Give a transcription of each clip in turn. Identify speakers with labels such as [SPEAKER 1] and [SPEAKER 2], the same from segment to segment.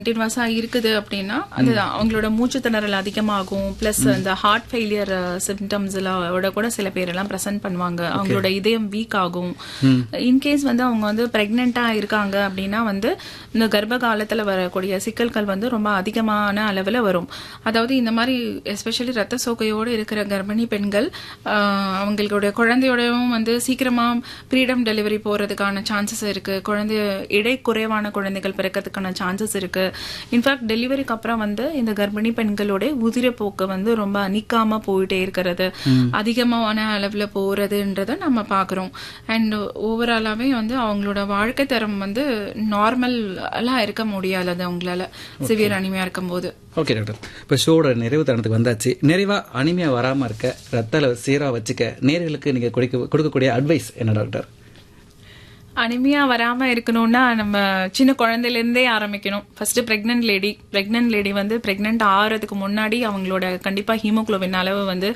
[SPEAKER 1] கண்டினியூஸா இருக்குது அப்படின்னா அது அவங்களோட மூச்சு திணறல் அதிகமாகும் பிளஸ் இந்த ஹார்ட் ஃபெயிலியர் சிம்டம்ஸ் எல்லாம் கூட சில பேர் எல்லாம் ப்ரெசென்ட் பண்ணுவாங்க அவங்களோட இதயம் வீக் ஆகும் இன்கேஸ் வந்து அவங்க வந்து பிரெக்னெண்டா இருக்காங்க அப்படின்னா வந்து இந்த கர்ப்ப காலத்துல வரக்கூடிய சிக்கல்கள் வந்து ரொம்ப அதிகமான அளவுல வரும் அதாவது இந்த மாதிரி எஸ்பெஷலி ரத்த சோகையோடு இருக்கிற கர்ப்பிணி பெண்கள் ஆஹ், அவங்களுடைய குழந்தையோடவும் வந்து சீக்கிரமா ப்ரீடம் டெலிவரி போறதுக்கான சான்சஸ் இருக்கு குழந்தை இடை குறைவான குழந்தைகள் பிறக்கிறதுக்கான சான்சஸ் இருக்கு இன்ஃபேக்ட் டெலிவரிக்கு அப்புறம் வந்து இந்த கர்ப்பிணி பெண்களோட உதிரப்போக்கு வந்து ரொம்ப நிக்காம போயிட்டே இருக்கிறது அதிகமான அளவுல போறதுன்றத நம்ம பாக்குறோம் அண்ட் ஓவராலாவே வந்து அவங்களோட வாழ்க்கை தரம் வந்து நார்மல் எல்லாம் இருக்க முடியாது அது அவங்களால சிவியர் அனிமையா இருக்கும்போது
[SPEAKER 2] ஓகே டாக்டர் இப்போ ஷோட நிறைவு தருணத்துக்கு வந்தாச்சு நிறைவா அனிமையா வராம இருக்க ரத்த அளவு சீரா வச்சுக்க நேர்களுக்கு நீங்க கொடுக்க கொடுக்கக்கூடிய அட்வைஸ் என்ன டாக்டர்
[SPEAKER 1] அனிமியா வராம இருக்கணும்னா நம்ம சின்ன குழந்தையில இருந்தே ஆரம்பிக்கணும் first pregnant lady pregnant lady வந்து பிரெக்னன்ட் ஆகிறதுக்கு முன்னாடி அவங்களோட கண்டிப்பா ஹீமோகுளோபின் அளவு வந்து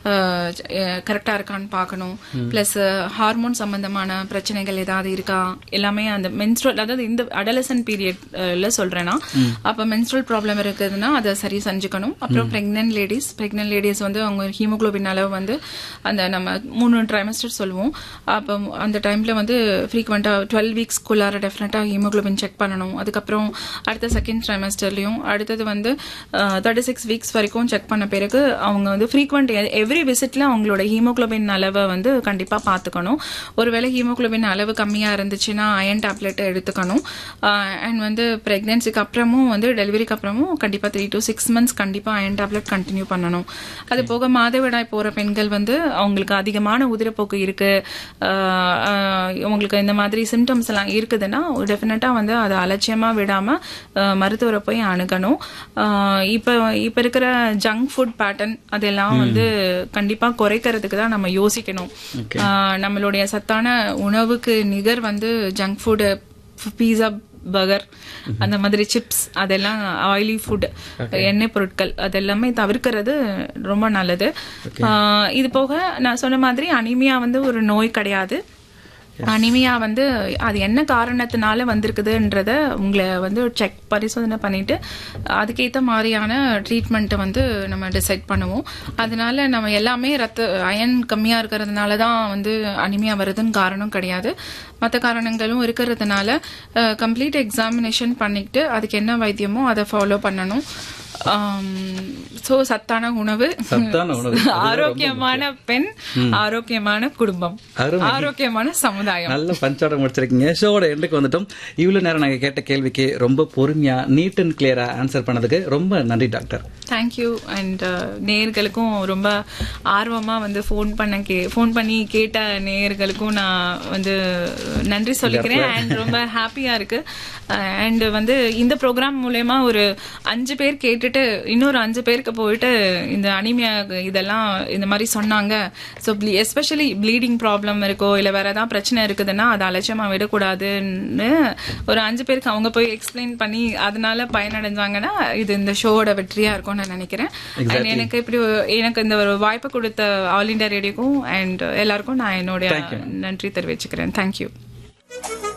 [SPEAKER 1] கரெக்டா இருக்கான்னு பார்க்கணும் பிளஸ் ஹார்மோன் சம்பந்தமான பிரச்சனைகள் ஏதாவது இருக்கா எல்லாமே அந்த மென்ஸ்ட்ரல் அதாவது இந்த அடலசன் பீரியட்ல சொல்றேன்னா அப்ப மென்ஸ்ட்ரல் ப்ராப்ளம் இருக்குதுன்னா அதை சரி செஞ்சுக்கணும் அப்புறம் பிரெக்னன்ட் லேடிஸ் பிரெக்னன்ட் லேடிஸ் வந்து அவங்க ஹீமோகுளோபின் அளவு வந்து அந்த நம்ம மூணு ட்ரைமஸ்டர் சொல்லுவோம் அப்போ அந்த டைம்ல வந்து ஃப்ரீக்வெண்டா டுவெல் வீக்ஸ்க்குள்ளார டெஃபினட்டா ஹீமோகுளோபின் செக் பண்ணணும் அதுக்கப்புறம் அடுத்த செகண்ட் ட்ரைமஸ்டர்லயும் அடுத்தது வந்து தேர்ட்டி சிக்ஸ் வீக்ஸ் வரைக்கும் செக் பண்ண பிறகு அவங்க வந்து ஃப்ரீக்வெண்ட் எவ்ரி விசிட்ல அவங்களோட ஹீமோகுளோபின் அளவை வந்து கண்டிப்பா பாத்துக்கணும் ஒருவேளை ஹீமோகுளோபின் அளவு கம்மியா இருந்துச்சுன்னா அயன் டேப்லெட் எடுத்துக்கணும் அண்ட் வந்து பிரெக்னன்சிக்கு அப்புறமும் வந்து டெலிவரிக்கு அப்புறமும் கண்டிப்பா த்ரீ டு சிக்ஸ் மந்த்ஸ் கண்டிப்பா அயன் டேப்லெட் கண்டினியூ பண்ணணும் அது போக மாதவிடாய் போற பெண்கள் வந்து அவங்களுக்கு அதிகமான உதிரப்போக்கு இருக்கு ஆஹ் ஆஹ் உங்களுக்கு இந்த மாதிரி சிம்டம்ஸ் எல்லாம் இருக்குதுன்னா டெஃபினட்டா வந்து அதை அலட்சியமா விடாம ஆஹ் மருத்துவரை போய் அணுகணும் ஆஹ் இப்ப இப்ப இருக்கிற ஜங்க் ஃபுட் பேட்டர்ன் அதெல்லாம் வந்து கண்டிப்பா குறைக்கிறதுக்கு தான் நம்ம யோசிக்கணும் ஆஹ் நம்மளுடைய சத்தான உணவுக்கு நிகர் வந்து ஜங்க் ஃபுட் பீஸா பர்கர் அந்த மாதிரி சிப்ஸ் அதெல்லாம் ஆயிலி ஃபுட் எண்ணெய் பொருட்கள் அதெல்லாமே தவிர்க்கிறது ரொம்ப நல்லது ஆஹ் இது போக நான் சொன்ன மாதிரி அனிமியா வந்து ஒரு நோய் கிடையாது அனிமியா வந்து அது என்ன காரணத்தினால வந்திருக்குதுன்றத உங்களை வந்து செக் பரிசோதனை பண்ணிட்டு அதுக்கேற்ற மாதிரியான ட்ரீட்மெண்ட்டை வந்து நம்ம டிசைட் பண்ணுவோம் அதனால நம்ம எல்லாமே ரத்த அயன் கம்மியா இருக்கிறதுனால தான் வந்து அனிமியா வருதுன்னு காரணம் கிடையாது மற்ற காரணங்களும் இருக்கிறதுனால கம்ப்ளீட் எக்ஸாமினேஷன் பண்ணிட்டு அதுக்கு என்ன வைத்தியமோ அதை ஃபாலோ பண்ணணும் சோ சத்தான உணவு
[SPEAKER 2] சத்தான உணவு. அதுதான்
[SPEAKER 1] ஆரோக்கியமான பெண் ஆரோக்கியமான குடும்பம்
[SPEAKER 2] அருமை.
[SPEAKER 1] ஆரோக்கியமான சமுதாயம்
[SPEAKER 2] நல்ல பஞ்சாடம் முடிச்சிருக்கீங்க ஷோட எண்டுக்கு வந்துட்டோம் இவ்வளவு நேரம் நாங்க கேட்ட கேள்விக்கு ரொம்ப பொறுமையா நீட் அண்ட் கிளியரா ஆன்சர் பண்ணதுக்கு ரொம்ப நன்றி டாக்டர்
[SPEAKER 1] தேங்க்யூ அண்ட் நேயர்களுக்கும் ரொம்ப ஆர்வமா வந்து ஃபோன் பண்ண கே ஃபோன் பண்ணி கேட்ட நேயர்களுக்கும் நான் வந்து நன்றி சொல்லிக்கிறேன் அண்ட் ரொம்ப ஹாப்பியா இருக்கு அண்ட் வந்து இந்த ப்ரோக்ராம் மூலயமா ஒரு அஞ்சு பேர் கேட்டுட்டு இன்னொரு அஞ்சு பேருக்கு போயிட்டு இந்த அனிமியா இதெல்லாம் இந்த மாதிரி சொன்னாங்க ஸோ எஸ்பெஷலி ப்ளீடிங் ப்ராப்ளம் இருக்கோ இல்லை வேற ஏதாவது பிரச்சனை இருக்குதுன்னா அதை அலட்சியமா விடக்கூடாதுன்னு ஒரு அஞ்சு பேருக்கு அவங்க போய் எக்ஸ்பிளைன் பண்ணி அதனால பயனடைஞ்சாங்கன்னா இது இந்த ஷோவோட வெற்றியா இருக்கும்னு நான் நினைக்கிறேன் And எனக்கு இப்படி ஒரு- எனக்கு இந்த ஒரு வாய்ப்பு கொடுத்த ஆல் இண்டியா ரேடியோக்கும் அண்ட் எல்லாருக்கும் நான் என்னுடைய நன்றி தெரிவிச்சுக்கிறேன் தேங்க்யூ